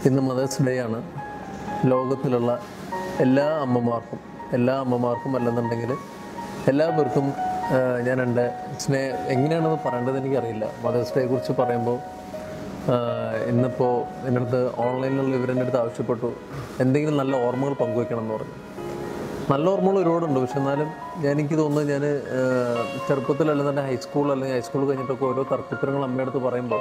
ഇന്ന് mothers day ആണ് ലോകത്തിലുള്ള എല്ലാ അമ്മമാർക്കും എല്ലാ അമ്മമാർക്കും അല്ലെന്നുണ്ടെങ്കിൽ എല്ലാവർക്കും ആ, ഞാൻ എൻ്റെ സ്നേഹ എങ്ങനെയാണത് പറയേണ്ടത് എനിക്കറിയില്ല മദേഴ്സ് ഡേയെ കുറിച്ച് പറയുമ്പോൾ ആ, ഇന്നിപ്പോൾ എൻ്റെ അടുത്ത് ഓൺലൈനിലുള്ള ഇവരെൻ്റെ അടുത്ത് ആവശ്യപ്പെട്ടു എന്തെങ്കിലും നല്ല ഓർമ്മകൾ പങ്കുവെക്കണം എന്ന് പറഞ്ഞു നല്ല ഓർമ്മകൾ ഒരുപാടുണ്ട് പക്ഷെ എന്നാലും ഞാൻ എനിക്ക് തോന്നുന്നത് ഞാൻ ചെറുപ്പത്തിൽ അല്ലെന്നുണ്ടെങ്കിൽ ഹൈസ്കൂൾ അല്ലെങ്കിൽ ഹൈസ്കൂൾ കഴിഞ്ഞിട്ടൊക്കെ ഓരോ തർക്കത്തിരങ്ങൾ അമ്മയുടെ അടുത്ത് പറയുമ്പോൾ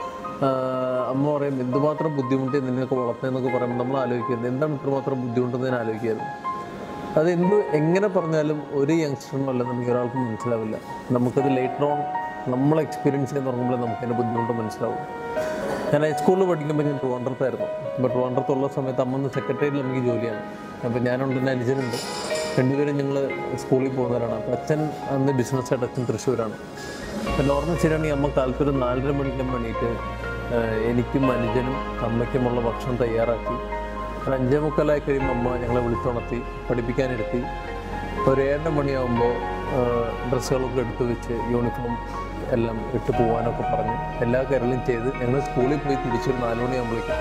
ആഹ് അമ്മ പറയും എന്തുമാത്രം ബുദ്ധിമുട്ടി നിന്നെയൊക്കെ വളർത്തുന്നതെന്നൊക്കെ പറയുമ്പോൾ നമ്മൾ ആലോചിക്കുന്നത് എന്താണ് ഇത്രമാത്രം ബുദ്ധിമുട്ടെന്ന് ഞാൻ ആലോചിക്കുന്നത് അത് എന്ത് എങ്ങനെ പറഞ്ഞാലും ഒരു യങ്സ്റ്ററിനും അല്ലെന്നുണ്ടെങ്കിൽ ഒരാൾക്കും മനസ്സിലാവില്ല നമുക്കത് ലേറ്റർ ഓൺ നമ്മൾ എക്സ്പീരിയൻസ് ചെയ്യാൻ തുടങ്ങുമ്പോൾ നമുക്ക് അതിൻ്റെ ബുദ്ധിമുട്ട് മനസ്സിലാവും ഞാൻ ഹൈസ്കൂളിൽ പഠിക്കുമ്പോൾ ഞാൻ ട്രിവാൻഡ്രത്തായിരുന്നു അപ്പോൾ ട്രിവാൻഡ്രത്തുള്ള സമയത്ത് അമ്മന്ന് സെക്രട്ടറിയിൽ എനിക്ക് ജോലിയാണ് അപ്പോൾ ഞാനുണ്ട് എൻ്റെ അനുജനുണ്ട് രണ്ടുപേരും ഞങ്ങൾ സ്കൂളിൽ പോകുന്നവരാണ് അപ്പോൾ അച്ഛൻ അന്ന് ബിസിനസ്സായിട്ട് അച്ഛൻ തൃശ്ശൂരാണ് അപ്പോൾ ഓർമ്മ ശരിയാണെങ്കിൽ അമ്മ കാലത്തൊരു നാലര മണിക്കും വേണ്ടിയിട്ട് എനിക്കും അനുജനും അമ്മയ്ക്കുമുള്ള ഭക്ഷണം തയ്യാറാക്കി ഒരു അഞ്ചേ മുക്കാലായി കഴിയുമ്പോൾ അമ്മ ഞങ്ങളെ വിളിച്ചുണർത്തി പഠിപ്പിക്കാനിരുത്തി ഒരു ഏഴര മണിയാകുമ്പോൾ ഡ്രസ്സുകളൊക്കെ എടുത്തു വെച്ച് യൂണിഫോം എല്ലാം ഇട്ട് പോകാനൊക്കെ പറഞ്ഞ് എല്ലാ കാര്യങ്ങളും ചെയ്ത് ഞങ്ങൾ സ്കൂളിൽ പോയി തിരിച്ചൊരു നാല് മണിയാകുമ്പോഴേക്കും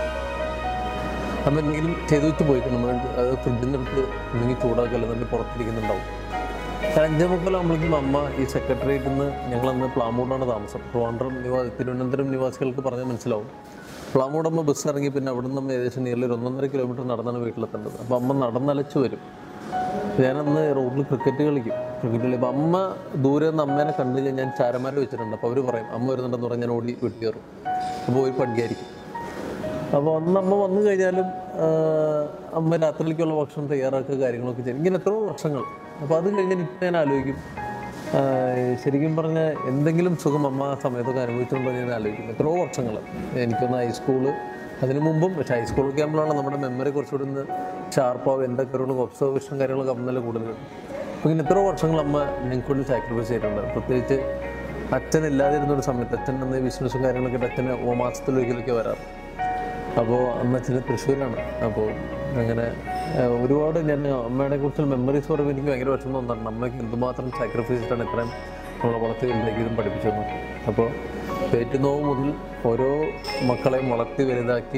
നമ്മൾ എന്തെങ്കിലും ചെയ്തു വെച്ച് പോയിട്ട് നമ്മൾ അത് ഫ്രിഡ്ജിൽ നിന്ന് എടുത്ത് എന്തെങ്കിലും ചൂടാക്കല്ല നമ്മൾ പുറത്തിരിക്കുന്നുണ്ടാവും ഒരു അഞ്ചേ മുക്കാലാകുമ്പോഴേക്കും അമ്മ ഈ സെക്രട്ടേറിയറ്റിൽ നിന്ന് ഞങ്ങളന്ന് പ്ലാമൂടാണ് താമസം ട്രിവാൻഡ്രം നിവാ തിരുവനന്തപുരം നിവാസികൾക്ക് പറഞ്ഞാൽ മനസ്സിലാവും പ്ലാമൂട് അമ്മ ബസ് ഇറങ്ങി പിന്നെ അവിടെ നിന്ന് നമ്മൾ ഏകദേശം നിയർലി ഒരു ഒന്നൊന്നര കിലോമീറ്റർ നടന്നാണ് വീട്ടിലെത്തേണ്ടത് അപ്പോൾ അമ്മ നടന്നലച്ച് വരും ഞാനന്ന് റോഡിൽ ക്രിക്കറ്റ് കളിക്കും ക്രിക്കറ്റ് കളി അപ്പോൾ അമ്മ ദൂരെ നിന്ന് അമ്മേനെ കണ്ടു കഴിഞ്ഞാൽ ഞാൻ ചാരന്മാരെ വെച്ചിട്ടുണ്ട് അപ്പോൾ അവർ പറയും അമ്മ വരുന്നുണ്ടെന്ന് പറഞ്ഞാൽ ഞാൻ ഓടി വീട്ടിൽ കയറും അപ്പോൾ പോയി പഠിക്കായിരിക്കും അപ്പോൾ അന്ന് അമ്മ വന്നു കഴിഞ്ഞാലും ആ, അമ്മ രാത്രിയിലേക്കുള്ള ഭക്ഷണം തയ്യാറാക്കുക കാര്യങ്ങളൊക്കെ ചെയ്യും ഇങ്ങനെ എത്രയോ വർഷങ്ങൾ അപ്പോൾ അത് കഴിഞ്ഞാൽ ഇപ്പം ഞാൻ ആലോചിക്കും ആ, ശരിക്കും പറഞ്ഞാൽ എന്തെങ്കിലും സുഖം അമ്മ ആ സമയത്തൊക്കെ അനുഭവിച്ചിട്ടുണ്ടോ എന്ന് ഞാൻ ആലോചിക്കും എത്രയോ വർഷങ്ങൾ എനിക്കൊന്ന് ഹൈസ്കൂള് അതിനു മുമ്പും പക്ഷേ ഹൈസ്കൂളൊക്കെ ആകുമ്പോഴാണ് നമ്മുടെ മെമ്മറി കുറച്ചുകൂടി ഒന്ന് ഷാർപ്പാവും എൻ്റെ കാര്യങ്ങളും ഒബ്സർവേഷൻ കാര്യങ്ങളൊക്കെ അമ്മ നല്ല കൂടുതൽ അപ്പോൾ ഇങ്ങനെ എത്രയോ വർഷങ്ങൾ അമ്മ ഞങ്ങൾക്ക് വേണ്ടി സാക്രിഫൈസ് ചെയ്തിട്ടുണ്ട് പ്രത്യേകിച്ച് അച്ഛൻ ഇല്ലാതിരുന്ന ഒരു സമയത്ത് അച്ഛൻ അന്ന് ബിസിനസ്സും കാര്യങ്ങളൊക്കെ ആയിട്ട് അച്ഛന് ഓ മാസത്തിലൊരിക്കലൊക്കെ വരാറ് അപ്പോൾ അന്ന് അച്ഛന് തൃശ്ശൂരാണ് അപ്പോൾ അങ്ങനെ ഏഹ്, ഒരുപാട് ഞാൻ അമ്മയുടെ കുറിച്ചുള്ള മെമ്മറീസ് പറയുമ്പോൾ എനിക്ക് ഭയങ്കര വിഷമം തോന്നാറുണ്ട് അമ്മയ്ക്ക് എന്തുമാത്രം സാക്രിഫൈസ് ചെയ്തിട്ടാണ് ഇത്രയും നമ്മളെ വളർത്തി വലുതാക്കി ഇതും പഠിപ്പിച്ചു തന്നത് അപ്പോൾ പേറ്റുനോവ് മുതൽ ഓരോ മക്കളെയും വളർത്തി വലുതാക്കി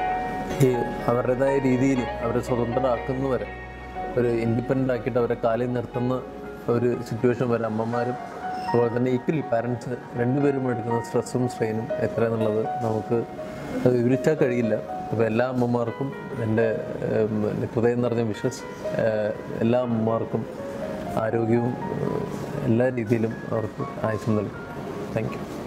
ഈ അവരുടേതായ രീതിയിൽ അവരെ സ്വതന്ത്രരാക്കുന്നവരെ ഒരു ഇൻഡിപെൻഡൻ്റ് ആക്കിയിട്ട് അവരെ കാലിൽ നിർത്തുന്ന ഒരു സിറ്റുവേഷൻ വരെ അമ്മമാരും അതുപോലെ തന്നെ ഈക്വലി പാരൻസ് രണ്ടുപേരും എടുക്കുന്ന സ്ട്രെസ്സും സ്ട്രെയിനും എത്രയെന്നുള്ളത് നമുക്ക് അത് വിവരിച്ചാൽ കഴിയില്ല അപ്പോൾ എല്ലാ അമ്മമാർക്കും എൻ്റെ ഏം, ഹൃദയം നിറഞ്ഞ വിഷസ് എല്ലാ അമ്മമാർക്കും ആരോഗ്യവും ഏഹ്, എല്ലാ രീതിയിലും അവർക്ക് ആയുസം നൽകും താങ്ക് യു